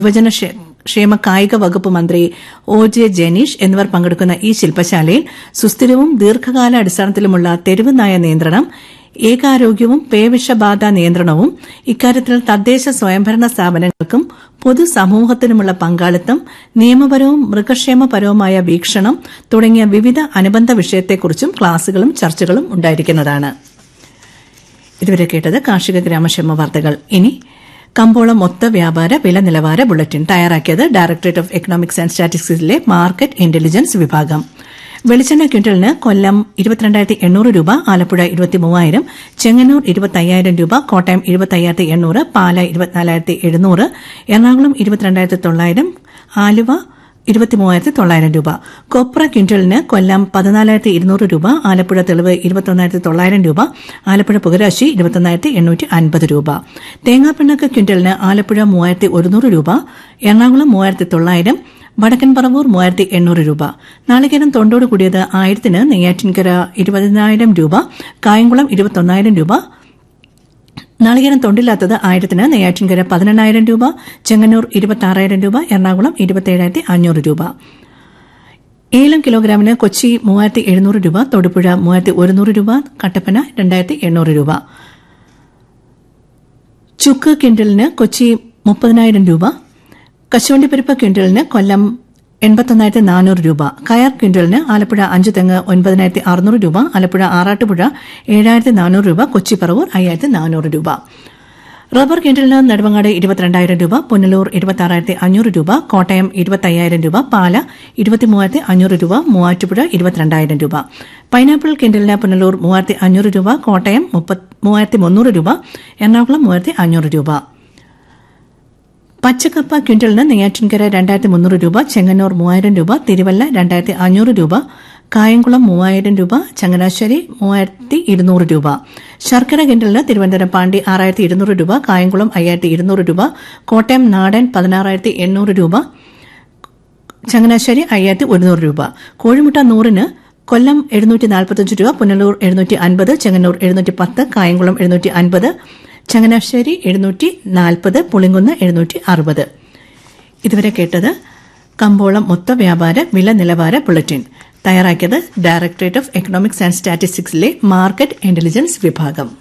യുവജന ക്ഷേ- ക്ഷേമ കായിക വകുപ്പ് മന്ത്രി ഒ ജെ ജനീഷ് എന്നിവർ പങ്കെടുക്കുന്ന ഈ ശില്പശാലയിൽ സുസ്ഥിരവും ദീർഘകാല അടിസ്ഥാനത്തിലുമുള്ള തെരുവ് നായ നിയന്ത്രണം ഏകാരോഗ്യവും പേവിഷബാധ നിയന്ത്രണവും ഇക്കാര്യത്തിൽ തദ്ദേശ സ്വയംഭരണ സ്ഥാപനങ്ങൾക്കും പൊതുസമൂഹത്തിനുമുള്ള പങ്കാളിത്തം നിയമപരവും മൃഗക്ഷേമപരവുമായ വീക്ഷണം തുടങ്ങിയ വിവിധ അനുബന്ധ വിഷയത്തെക്കുറിച്ചും ക്ലാസുകളും ചർച്ചകളും ഉണ്ടായിരിക്കുന്നതാണ് ഇതുവരെ കേട്ടത് കാർഷിക ഗ്രാമക്ഷേമ വാർത്തകൾ ഇനി കമ്പോളം മൊത്ത വ്യാപാര വില നിലവാര ബുള്ളറ്റിൻ തയ്യാറാക്കിയത് ഡയറക്ടറേറ്റ് ഓഫ് എക്കണോമിക്സ് ആൻഡ് സ്റ്റാറ്റിസ്റ്റിക്സിലെ മാർക്കറ്റ് ഇന്റലിജൻസ് വിഭാഗം വെളിച്ചെണ്ണ ക്വിന്റലിന് കൊല്ലം ഇരുപത്തിരണ്ടായിരത്തി എണ്ണൂറ് രൂപ ആലപ്പുഴ ഇരുപത്തിമൂവായിരം ചെങ്ങന്നൂർ ഇരുപത്തയ്യായിരം രൂപ കോട്ടയം ഇരുപത്തയ്യായിരത്തി എണ്ണൂറ് പാല ഇരുപത്തിനാലായിരത്തി എഴുന്നൂറ് എറണാകുളം ഇരുപത്തിരണ്ടായിരത്തി തൊള്ളായിരം ആലുവ ഇരുപത്തിമൂവായിരത്തി തൊള്ളായിരം രൂപ കൊപ്ര ക്വിന്റലിന് കൊല്ലം പതിനാലായിരത്തി ഇരുന്നൂറ് രൂപ ആലപ്പുഴ തെളിവ് ഇരുപത്തൊന്നായിരത്തി തൊള്ളായിരം രൂപ ആലപ്പുഴ പുകരാശി ഇരുപത്തൊന്നായിരത്തി എണ്ണൂറ്റി അൻപത് രൂപ തേങ്ങാപ്പിണ്ണക്ക് ക്വിന്റലിന് ആലപ്പുഴ മൂവായിരത്തി ഒരുന്നൂറ് രൂപ എറണാകുളം മൂവായിരത്തി തൊള്ളായിരം വടക്കൻ പറവൂർ മൂവായിരത്തി എണ്ണൂറ് രൂപ നാളികേരം തൊണ്ടോട് കൂടിയത് ആയിരത്തിന് നെയ്യാറ്റിൻകര ഇരുപതിനായിരം രൂപ കായംകുളം ഇരുപത്തൊന്നായിരം രൂപ നാളികേരം തൊണ്ടില്ലാത്തത് ആയിരത്തിന് നെയ്യാറ്റിൻകര പതിനെണ്ണായിരം രൂപ ചെങ്ങന്നൂർ ഇരുപത്തി രൂപ എറണാകുളം ഇരുപത്തിയേഴായിരത്തി അഞ്ഞൂറ് രൂപ ഏലം കിലോഗ്രാമിന് കൊച്ചി മൂവായിരത്തി എഴുന്നൂറ് രൂപ തൊടുപുഴ മൂവായിരത്തി ഒരുന്നൂറ് രൂപ കട്ടപ്പന രണ്ടായിരത്തി എണ്ണൂറ് രൂപ ചുക്ക് ക്വിന്റലിന് കൊച്ചി മുപ്പതിനായിരം രൂപ കശുവണ്ടിപ്പരിപ്പ് ക്വിന്റലിന് കൊല്ലം എൺപത്തൊന്നായിരത്തി നാനൂറ് രൂപ കയർ ക്വിന്റലിന് ആലപ്പുഴ അഞ്ച് തെങ്ങ് ഒൻപതിനായിരത്തി അറുന്നൂറ് രൂപ ആലപ്പുഴ ആറാട്ടുപുഴ ഏഴായിരത്തി നാനൂറ് രൂപ കൊച്ചി പറവൂർ അയ്യായിരത്തി നാനൂറ് രൂപ റബ്ബർ ക്വിന്റലിന് നെടുമങ്ങാട് ഇരുപത്തിരണ്ടായിരം രൂപ പുനലൂർ ഇരുപത്തി അഞ്ഞൂറ് രൂപ കോട്ടയം ഇരുപത്തയ്യായിരം രൂപ പാല ഇരുപത്തിമൂവായിരത്തി അഞ്ഞൂറ് രൂപ മൂവാറ്റുപുഴ ഇരുപത്തിരണ്ടായിരം രൂപ പൈനാപ്പിൾ ക്വിന്റലിന് പുനലൂർ മൂവായിരത്തി അഞ്ഞൂറ് രൂപ കോട്ടയം മൂവായിരത്തി മുന്നൂറ് രൂപ എറണാകുളം മൂവായിരത്തി അഞ്ഞൂറ് രൂപ പച്ചക്കപ്പ ക്വിന്റലിന് നെയ്യാറ്റിൻകര രണ്ടായിരത്തി മുന്നൂറ് രൂപ ചെങ്ങന്നൂർ മൂവായിരം രൂപ തിരുവല്ല രണ്ടായിരത്തി അഞ്ഞൂറ് രൂപ കായംകുളം മൂവായിരം രൂപ ചങ്ങനാശ്ശേരി മൂവായിരത്തി ഇരുന്നൂറ് രൂപ ശർക്കര ക്വിന്റലിന് തിരുവനന്തപുരം പാണ്ടി ആറായിരത്തി ഇരുന്നൂറ് രൂപ കായംകുളം അയ്യായിരത്തി ഇരുന്നൂറ് രൂപ കോട്ടയം നാടൻ പതിനാറായിരത്തി എണ്ണൂറ് രൂപ ചങ്ങനാശ്ശേരി അയ്യായിരത്തി ഒരുന്നൂറ് രൂപ കോഴിമുട്ട നൂറിന് കൊല്ലം എഴുന്നൂറ്റി നാൽപ്പത്തഞ്ച് രൂപ പുനലൂർ എഴുന്നൂറ്റി അൻപത് ചെങ്ങന്നൂർ എഴുന്നൂറ്റി പത്ത് കായംകുളം എഴുന്നൂറ്റി അൻപത് ചങ്ങനാശ്ശേരി എഴുന്നൂറ്റി നാൽപ്പത് പുളിങ്കുന്ന് എഴുന്നൂറ്റി അറുപത് ഇതുവരെ കേട്ടത് കമ്പോളം മൊത്ത വ്യാപാര വില നിലവാര ബുള്ളറ്റിൻ തയ്യാറാക്കിയത് ഡയറക്ടറേറ്റ് ഓഫ് എക്കണോമിക്സ് ആൻഡ് സ്റ്റാറ്റിസ്റ്റിക്സിലെ മാർക്കറ്റ് ഇന്റലിജൻസ് വിഭാഗം